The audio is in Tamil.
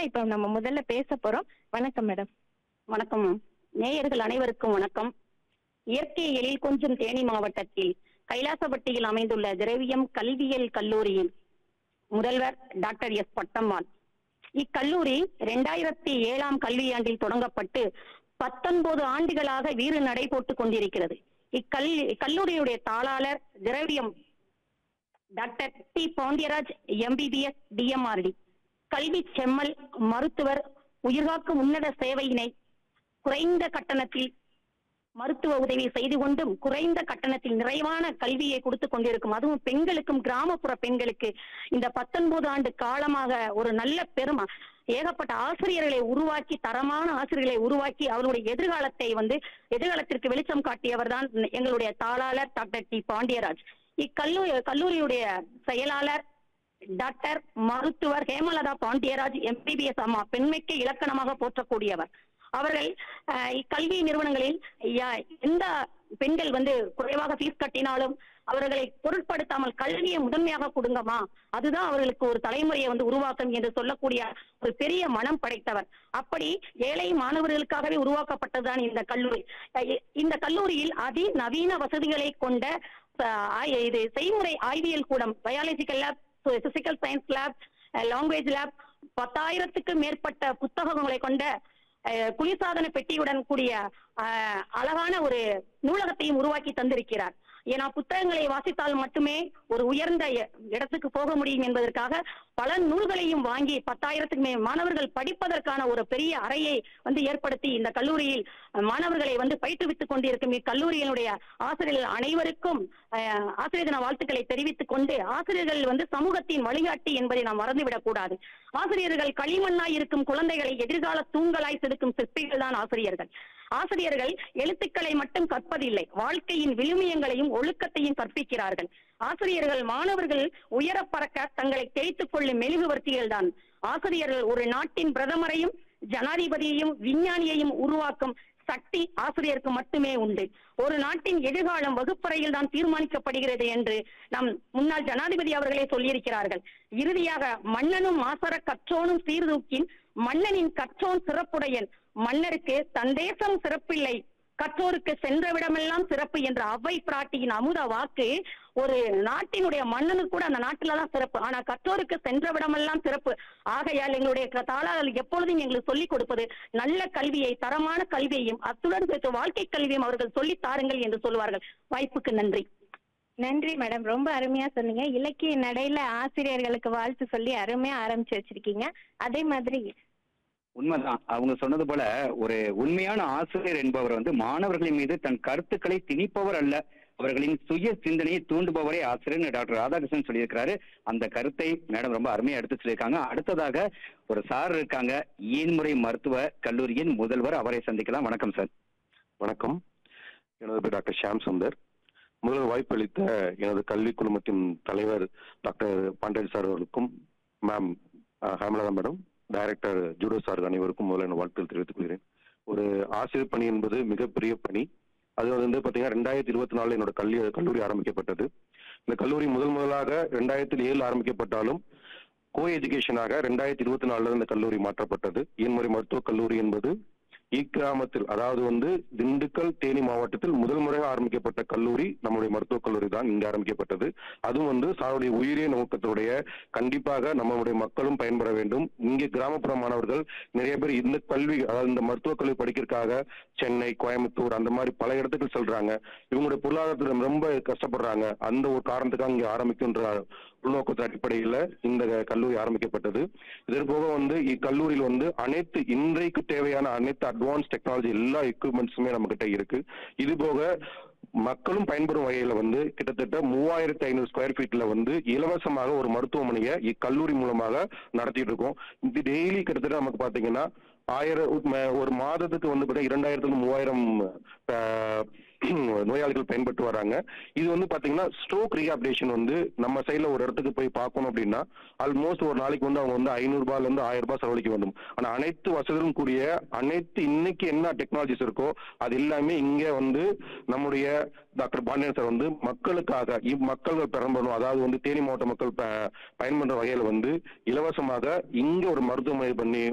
தான் இப்ப நம்ம முதல்ல பேச போறோம் வணக்கம் மேடம் வணக்கம் நேயர்கள் அனைவருக்கும் வணக்கம் இயற்கை எழில் கொஞ்சம் தேனி மாவட்டத்தில் கைலாசப்பட்டியில் அமைந்துள்ள திரவியம் கல்வியியல் கல்லூரியின் முதல்வர் டாக்டர் எஸ் பட்டம்மாள் இக்கல்லூரி இரண்டாயிரத்தி ஏழாம் கல்வியாண்டில் தொடங்கப்பட்டு பத்தொன்பது ஆண்டுகளாக வீறு நடை போட்டுக் கொண்டிருக்கிறது இக்கல் கல்லூரியுடைய தாளாளர் Thiraviyam doctor D Pandiyaraj MBBS DMRD கல்வி செம்மல் மருத்துவர் உயிர்காக்கும் உன்னத சேவையினை குறைந்த கட்டணத்தில் மருத்துவ உதவி செய்து கொண்டும் குறைந்த கட்டணத்தில் நிறைவான கல்வியை கொடுத்து கொண்டிருக்கும் அதுவும் பெண்களுக்கும் கிராமப்புற பெண்களுக்கு இந்த பத்தொன்பது ஆண்டு காலமாக ஒரு நல்ல பெருமை ஏகப்பட்ட ஆசிரியர்களை உருவாக்கி தரமான ஆசிரியர்களை உருவாக்கி அவருடைய எதிர்காலத்தை வந்து எதிர்காலத்திற்கு வெளிச்சம் காட்டியவர் தான் எங்களுடைய தாளாளர் டாக்டர் டி பாண்டியராஜ் இக்கல்லூரி கல்லூரியுடைய செயலாளர் டாக்டர் மருத்துவர் ஹேமலதா பாண்டியராஜ் எம்பிபிஎஸ் அம்மா பெண்மைக்கு இலக்கணமாக போற்றக்கூடியவர் அவர்கள் அஹ், இக்கல்வி நிறுவனங்களில் யா- எந்த பெண்கள் வந்து குறைவாக ஃபீஸ் கட்டினாலும் அவர்களை பொருட்படுத்தாமல் கல்வியை முதன்மையாக கொடுங்கம்மா அதுதான் அவர்களுக்கு ஒரு தலைமுறையை வந்து உருவாக்கும் என்று சொல்லக்கூடிய ஒரு பெரிய மனம் படைத்தவர் அப்படி ஏழை மாணவர்களுக்காகவே உருவாக்கப்பட்டதுதான் இந்த கல்லூரி அஹ் இ- இந்த கல்லூரியில் அதிநவீன வசதிகளை கொண்ட அஹ், ஆய்- இது செய்முறை ஆய்வியல் கூடம் biological lab physical science lab language lab பத்தாயிரத்துக்கு மேற்பட்ட புத்தகங்களை கொண்ட அஹ், குளிர்சாதன பெட்டியுடன் கூடிய அஹ், அழகான ஒரு நூலகத்தையும் உருவாக்கி தந்திருக்கிறார் ஏன்னா புத்தகங்களை வாசித்தால் மட்டுமே ஒரு உயர்ந்த இ- இடத்துக்கு போக முடியும் என்பதற்காக பல நூல்களையும் வாங்கி பத்தாயிரத்துக்கு மேல் மாணவர்கள் படிப்பதற்கான ஒரு பெரிய அறையை வந்து ஏற்படுத்தி இந்த கல்லூரியில் அஹ், மாணவர்களை வந்து பயிற்றுவித்துக் கொண்டிருக்கும் இக்கல்லூரியினுடைய ஆசிரியர்கள் அனைவருக்கும் அஹ், ஆசிரியர் தின வாழ்த்துக்களை தெரிவித்துக் கொண்டு ஆசிரியர்கள் வந்து சமூகத்தின் வழிகாட்டி என்பதை நாம் மறந்துவிடக் கூடாது ஆசிரியர்கள் களிமண்ணாய் இருக்கும் குழந்தைகளை எதிர்கால தூங்கலாய் செதுக்கும் சிற்பிகள் தான் ஆசிரியர்கள் ஆசிரியர்கள் எழுத்துக்களை மட்டும் கற்பதில்லை வாழ்க்கையின் விழுமியங்களையும் ஒழுக்கத்தையும் கற்பிக்கிறார்கள் ஆசிரியர்கள் மாணவர்கள் உயர பறக்க தங்களை தேய்த்துக் கொள்ளும் மெழுகுவர்த்திகள் தான் ஆசிரியர்கள் ஒரு நாட்டின் பிரதமரையும் ஜனாதிபதியையும் விஞ்ஞானியையும் உருவாக்கும் சக்தி ஆசிரியருக்கு மட்டுமே உண்டு ஒரு நாட்டின் எதிர்காலம் வகுப்பறையில் தான் தீர்மானிக்கப்படுகிறது என்று நம் முன்னாள் ஜனாதிபதி அவர்களே சொல்லியிருக்கிறார்கள் இறுதியாக மன்னனும் மாசர கற்றோனும் சீர்தூக்கின் மன்னனின் கற்றோன் சிறப்புடையன் மன்னருக்கு தன் தேசம் சிறப்பில்லை கற்றோருக்கு சென்றவிடமெல்லாம் சிறப்பு என்ற அவ்வை பிராட்டியின் அமுத வாக்கு ஒரு நாட்டினுடைய மன்னனுக்கு கூட அந்த நாட்டில தான் சிறப்பு ஆனா கற்றோருக்கு சென்றவிடமெல்லாம் சிறப்பு ஆகையால் எங்களுடைய க- தாளாளர் எப்பொழுதும் எங்களுக்கு சொல்லிக் கொடுப்பது நல்ல கல்வியை தரமான கல்வியையும் அத்துடன் சேர்த்து வாழ்க்கை கல்வியும் அவர்கள் சொல்லித் தாருங்கள் என்று சொல்வார்கள் வாய்ப்புக்கு நன்றி நன்றி மேடம் ரொம்ப அருமையா சொன்னீங்க இலக்கிய நடையில ஆசிரியர்களுக்கு வாழ்த்து சொல்லி அருமையா ஆரம்பிச்சு வச்சிருக்கீங்க அதே மாதிரி உண்மைதான் அவங்க சொன்னது போல ஒரு உண்மையான ஆசிரியர் என்பவர் வந்து மாணவர்களின் மீது தன் கருத்துக்களை திணிப்பவர் அல்ல அவர்களின் சுய சிந்தனையை தூண்டுபவரே ஆசிரியர் டாக்டர் ராதாகிருஷ்ணன் சொல்லியிருக்கிறாரு அந்த கருத்தை மேடம் ரொம்ப அருமையா எடுத்து சொல்லியிருக்காங்க அடுத்ததாக ஒரு சார் இருக்காங்க இயன்முறை மருத்துவ கல்லூரியின் முதல்வர் அவரை சந்திக்கலாம் வணக்கம் சார் வணக்கம் எனது பேர் டாக்டர் ஷியாம் சுந்தர் முதல்வர் வாய்ப்பளித்த எனது கல்வி குழுமத்தின் தலைவர் டாக்டர் பாண்டியன் சார் அவர்களுக்கும் மேம் அஹ், Hemalatha madam director Judo sir அனைவருக்கும் முதல்ல என் வாழ்த்துக்கள் தெரிவித்துக் கொள்கிறேன் ஒரு ஆசிரியர் பணி என்பது மிகப்பெரிய பணி அது வந்து பார்த்தீங்கன்னா ரெண்டாயிரத்தி இருபத்தி நாலு என்னோட கல்வி கல்லூரி ஆரம்பிக்கப்பட்டது இந்த கல்லூரி முதல் முதலாக ரெண்டாயிரத்தி ஏழு ஆரம்பிக்கப்பட்டாலும் கோ எஜுகேஷனாக ரெண்டாயிரத்தி இருபத்தி நாலுல இந்த கல்லூரி மாற்றப்பட்டது இயன்முறை மருத்துவக் கல்லூரி என்பது இக்கிராமத்தில் அதாவது வந்து திண்டுக்கல் தேனி மாவட்டத்தில் முதல் முறையாக ஆரம்பிக்கப்பட்ட கல்லூரி நம்முடைய மருத்துவக் கல்லூரி தான் இங்கு ஆரம்பிக்கப்பட்டது அதுவும் வந்து சாருடைய உயிரிய நோக்கத்துடைய கண்டிப்பாக நம்மளுடைய மக்களும் பயன்பெற வேண்டும் இங்கே கிராமப்புற மாணவர்கள் நிறைய பேர் இந்த கல்வி அதாவது இந்த மருத்துவக் கல்வி படிக்கிறதுக்காக சென்னை கோயம்புத்தூர் அந்த மாதிரி பல இடத்துக்கு செல்றாங்க இவங்களுடைய பொருளாதாரத்தில் ரொம்ப கஷ்டப்படுறாங்க அந்த ஒரு காரணத்துக்காக இங்கே ஆரம்பிக்கின்ற உள்நோக்கத்தின் அடிப்படையில் இந்த கல்லூரி ஆரம்பிக்கப்பட்டது இதற்கு போக வந்து இக்கல்லூரியில் வந்து அனைத்து இன்றைக்கு தேவையான அனைத்து அட்வான்ஸ் டெக்னாலஜி எல்லா எக்யூப்மெண்ட்ஸுமே நம்ம கிட்ட இருக்கு இது போக மக்களும் பயன்பெறும் வகையில வந்து கிட்டத்தட்ட மூவாயிரத்தி ஐநூறு ஸ்கொயர் ஃபீட்ல வந்து இலவசமாக ஒரு மருத்துவமனையை இக்கல்லூரி மூலமாக நடத்திட்டு இருக்கோம் இது டெய்லி கிட்டத்தட்ட நமக்கு பாத்தீங்கன்னா ஆயிரம் ம- ஒரு மாதத்துக்கு வந்து பார்த்தீங்கன்னா இரண்டாயிரத்துல மூவாயிரம் அஹ், நோயாளிகள் பயன்பட்டு வராங்க இது வந்து பாத்தீங்கன்னா ஸ்ட்ரோக் ரீஹாபிலேஷன் வந்து நம்ம சைடுல ஒரு இடத்துக்கு போய் பார்க்கணும் அப்படின்னா ஆல்மோஸ்ட் ஒரு நாளைக்கு வந்து அவங்க வந்து ஐநூறு ரூபாயில இருந்து ஆயிரம் ரூபாய் செலவழிக்க வேண்டும் ஆனா அனைத்து வசதிகளும் கூடிய அனைத்து இன்னைக்கு என்ன டெக்னாலஜிஸ் இருக்கோ அது எல்லாமே இங்க வந்து நம்முடைய டாக்டர் பாண்டியன் சார் வந்து மக்களுக்காக மக்கள் பெறம்படும் அதாவது வந்து தேனி மாவட்ட மக்கள் ப- பயன்பெற வகையில வந்து இலவசமாக இங்க ஒரு மருத்துவமனை பண்ணி